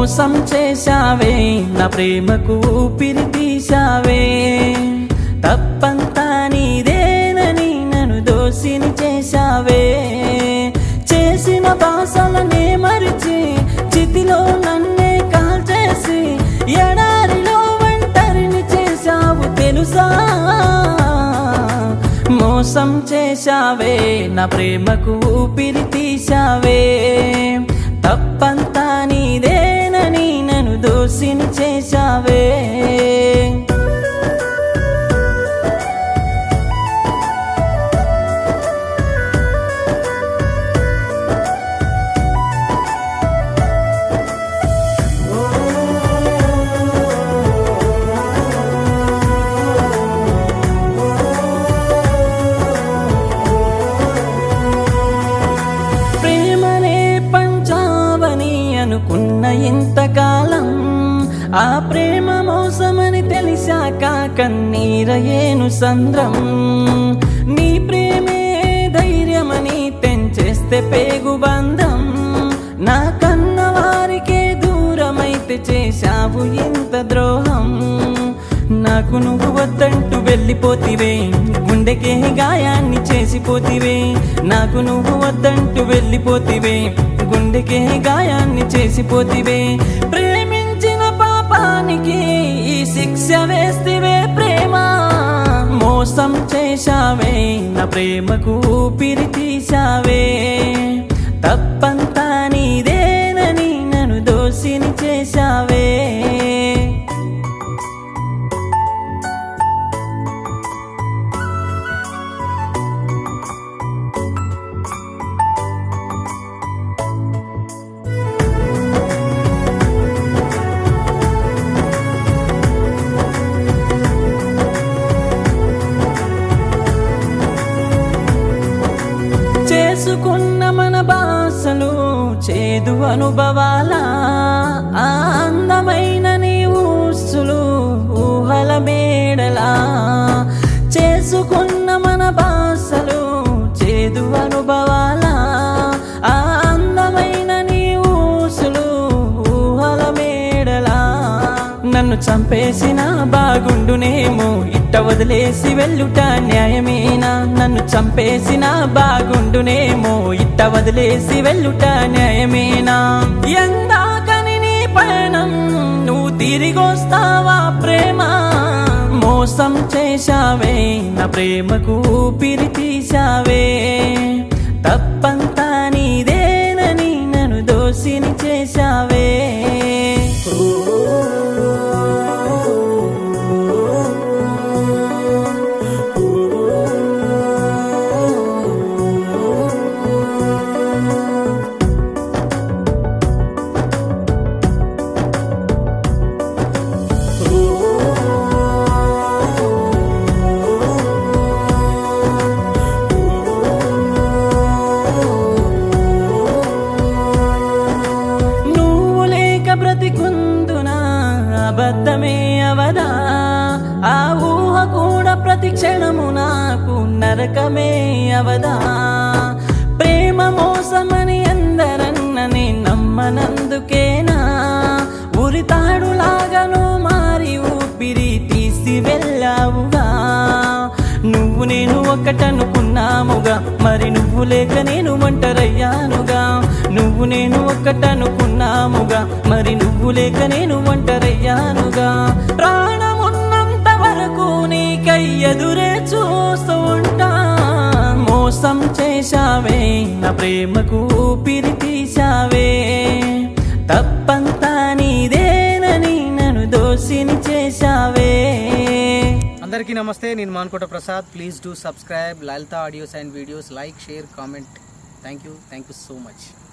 మోసం చేశావే నా ప్రేమకు ఊపిరి తీశావే తప్పంతా నీదేనని నన్ను దోసిని చేశావే చేసిన బాసలనే మరిచి చితిలో నన్నే కాల్చేసి ఎడారిలో ఒంటరిని చేశావు తెలుసా మోసం చేశావే నా ప్రేమకు ఊపిరి తీశావే తప్పంతా నీదేనని నన్ను దోసిని చేశావే ప్రేమనే పంచావని అనుకున్న ఇంతకాలం ఆ ప్రేమ మోసమని తెలిసాక కన్నీరయేను సంద్రం నీ ప్రేమే ధైర్యమని తెంచేస్తే పేగు బంధం నా కన్న వారికే దూరమైతే చేశావు ఇంత ద్రోహం నాకు నువ్వు వద్దంటూ వెళ్ళిపోతివే గుండెకే గాయాన్ని చేసిపోతివే నాకు నువ్వు వద్దంటూ వెళ్ళిపోతివే గుండెకే గాయాన్ని చేసిపోతివే ప్రేమించిన పాపానికి ఈ శిక్ష వేస్తివే ప్రేమ మోసం చేశావే నా ప్రేమకు ఊపిరి తీశావే తప్పంతా నీదేనని నన్ను దోసిని చేశావే చేసుకున్న మన బాసలు చేదు అనుభవాల ఆ అందమైన నీ ఊసులు ఊహల మేడలా చేసుకున్న మన బాసలు చేదు అనుభవాల ఆ అందమైన నీ ఊసులు ఊహల మేడలా నన్ను చంపేసిన బాగుండునేమో ఇట్ట వదిలేసి వెళ్ళుట న్యాయమేనా నన్ను చంపేసిన బాగుండునేమో ఇట్ట వదిలేసి వెళ్ళుట న్యాయమేనా ఎందాకని నీ పయనం నువ్వు తిరిగొస్తావా ప్రేమ మోసం చేశావే నా ప్రేమకు ఊపిరి తీశావే తప్పంతా నీదేనని నన్ను దోసిని చేశావే నువ్వు లేక బ్రతికుందునా అబద్ధమే అవదా ఆ ఊహ కూడా ప్రతి క్షణము నాకు నరకమే అవదా ప్రేమ మోసమని అందరన్నని నమ్మనందుకేనా ఉరితాడులాగను మారి ఊపిరి తీసి వెళ్ళావుగా నువ్వు నేను ఒకటనుకున్నాముగా మరి నువ్వు లేక నేను ఒంటరయ్యానుగా నువ్వు నేను ఒక్కటనుకున్నాముగా మరి నువ్వు లేక నేను ఒంటరయ్యానుగా ప్రాణమున్నంత వరకు నీకై ఎదురే చూస్తూ ఉంటా మోసం చేశావే నా ప్రేమకు ఊపిరి తీశావే తప్పంతా నీదేనని నన్ను దోసిని చేశావే అందరికీ నమస్తే నేను Mankota Prasad please do subscribe Lalitha audios and videos like share comment thank you thank you so much